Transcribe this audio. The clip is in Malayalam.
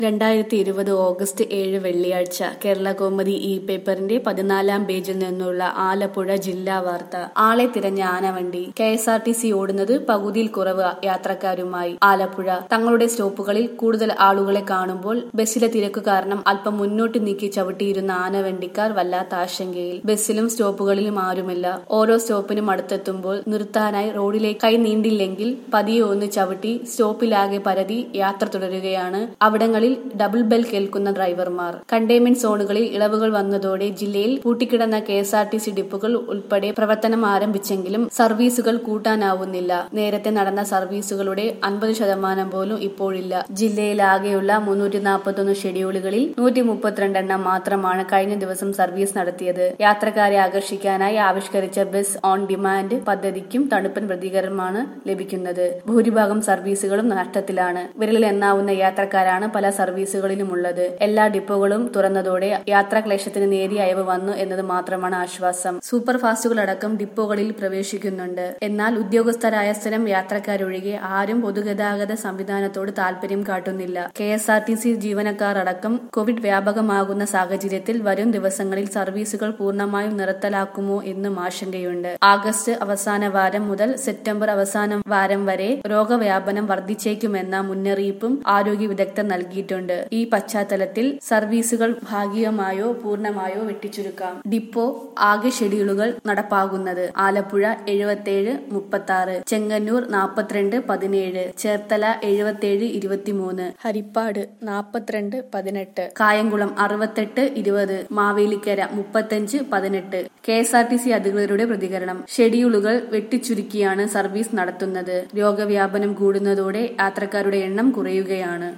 രണ്ടായിരത്തി ഇരുപത് ഓഗസ്റ്റ് ഏഴ് വെള്ളിയാഴ്ച കേരള കൗമുദി ഇ പേപ്പറിന്റെ പതിനാലാം പേജിൽ നിന്നുള്ള ആലപ്പുഴ ജില്ലാ വാർത്ത ആളെ തിരഞ്ഞ ആനവണ്ടി K S R T C ഓടുന്നത് പകുതിയിൽ കുറവ് യാത്രക്കാരുമായി ആലപ്പുഴ തങ്ങളുടെ സ്റ്റോപ്പുകളിൽ കൂടുതൽ ആളുകളെ കാണുമ്പോൾ ബസ്സിലെ തിരക്ക് കാരണം അല്പം മുന്നോട്ട് നീക്കി ചവിട്ടിയിരുന്ന ആനവണ്ടിക്കാർ വല്ലാത്ത ആശങ്കയിൽ ബസ്സിലും സ്റ്റോപ്പുകളിലും ആരുമില്ല ഓരോ സ്റ്റോപ്പിനും അടുത്തെത്തുമ്പോൾ നിർത്താനായി റോഡിലേക്ക് കൈ നീണ്ടില്ലെങ്കിൽ പതിയെ ഒന്ന് ചവിട്ടി സ്റ്റോപ്പിലാകെ പരതി യാത്ര തുടരുകയാണ് അവിടങ്ങളിൽ ഡബിൾ ബെൽ കേൾക്കുന്ന ഡ്രൈവർമാർ കണ്ടെയ്ൻമെന്റ് സോണുകളിൽ ഇളവുകൾ വന്നതോടെ ജില്ലയിൽ പൂട്ടിക്കിടന്ന K S R T C ഡിപ്പുകൾ ഉൾപ്പെടെ പ്രവർത്തനം ആരംഭിച്ചെങ്കിലും സർവീസുകൾ കൂട്ടാനാവുന്നില്ല നേരത്തെ നടന്ന സർവീസുകളുടെ അൻപത് ശതമാനം പോലും ഇപ്പോഴില്ല ജില്ലയിലാകെയുള്ള മുന്നൂറ്റി നാൽപ്പത്തൊന്ന് ഷെഡ്യൂളുകളിൽ നൂറ്റി മുപ്പത്തിരണ്ടെണ്ണം മാത്രമാണ് കഴിഞ്ഞ ദിവസം സർവീസ് നടത്തിയത് യാത്രക്കാരെ ആകർഷിക്കാനായി ആവിഷ്കരിച്ച ബസ് ഓൺ ഡിമാൻഡ് പദ്ധതിക്കും തണുപ്പൻ പ്രതികരണമാണ് ലഭിക്കുന്നത് ഭൂരിഭാഗം സർവീസുകളും നഷ്ടത്തിലാണ് വിരലിൽ എണ്ണാവുന്ന യാത്രക്കാരാണ് പല സർവീസുകളിലുമുള്ളത് എല്ലാ ഡിപ്പോകളും തുറന്നതോടെ യാത്രാക്ലേശത്തിന് നേരിയ അയവ് വന്നു എന്നത് മാത്രമാണ് ആശ്വാസം സൂപ്പർ ഫാസ്റ്റുകളടക്കം ഡിപ്പോകളിൽ പ്രവേശിക്കുന്നുണ്ട് എന്നാൽ ഉദ്യോഗസ്ഥരായ സ്ഥിരം യാത്രക്കാരൊഴികെ ആരും പൊതുഗതാഗത സംവിധാനത്തോട് താല്പര്യം കാട്ടുന്നില്ല K S R T C ജീവനക്കാർ അടക്കം കോവിഡ് വ്യാപകമാകുന്ന സാഹചര്യത്തിൽ വരും ദിവസങ്ങളിൽ സർവീസുകൾ പൂർണ്ണമായും നിർത്തലാക്കുമോ എന്നും ആശങ്കയുണ്ട് ആഗസ്റ്റ് അവസാന വാരം മുതൽ സെപ്റ്റംബർ അവസാന വാരം വരെ രോഗവ്യാപനം വർദ്ധിച്ചേക്കുമെന്ന മുന്നറിയിപ്പും ആരോഗ്യ വിദഗ്ധർ നൽകിയിട്ടുണ്ട് ഈ പശ്ചാത്തലത്തിൽ സർവീസുകൾ ഭാഗികമായോ പൂർണ്ണമായോ വെട്ടിച്ചുരുക്കാം ഡിപ്പോ ആകെ ഷെഡ്യൂളുകൾ നടപ്പാകുന്നത് ആലപ്പുഴ എഴുപത്തിയേഴ് മുപ്പത്തി ആറ് ചെങ്ങന്നൂർ നാൽപ്പത്തിരണ്ട് പതിനേഴ് ചേർത്തല എഴുപത്തിയേഴ് ഇരുപത്തിമൂന്ന് ഹരിപ്പാട് നാൽപ്പത്തിരണ്ട് പതിനെട്ട് കായംകുളം അറുപത്തെട്ട് ഇരുപത് മാവേലിക്കര മുപ്പത്തഞ്ച് പതിനെട്ട് K S R T C അധികൃതരുടെ പ്രതികരണം ഷെഡ്യൂളുകൾ വെട്ടിച്ചുരുക്കിയാണ് സർവീസ് നടത്തുന്നത് രോഗവ്യാപനം കൂടുന്നതോടെ യാത്രക്കാരുടെ എണ്ണം കുറയുകയാണ്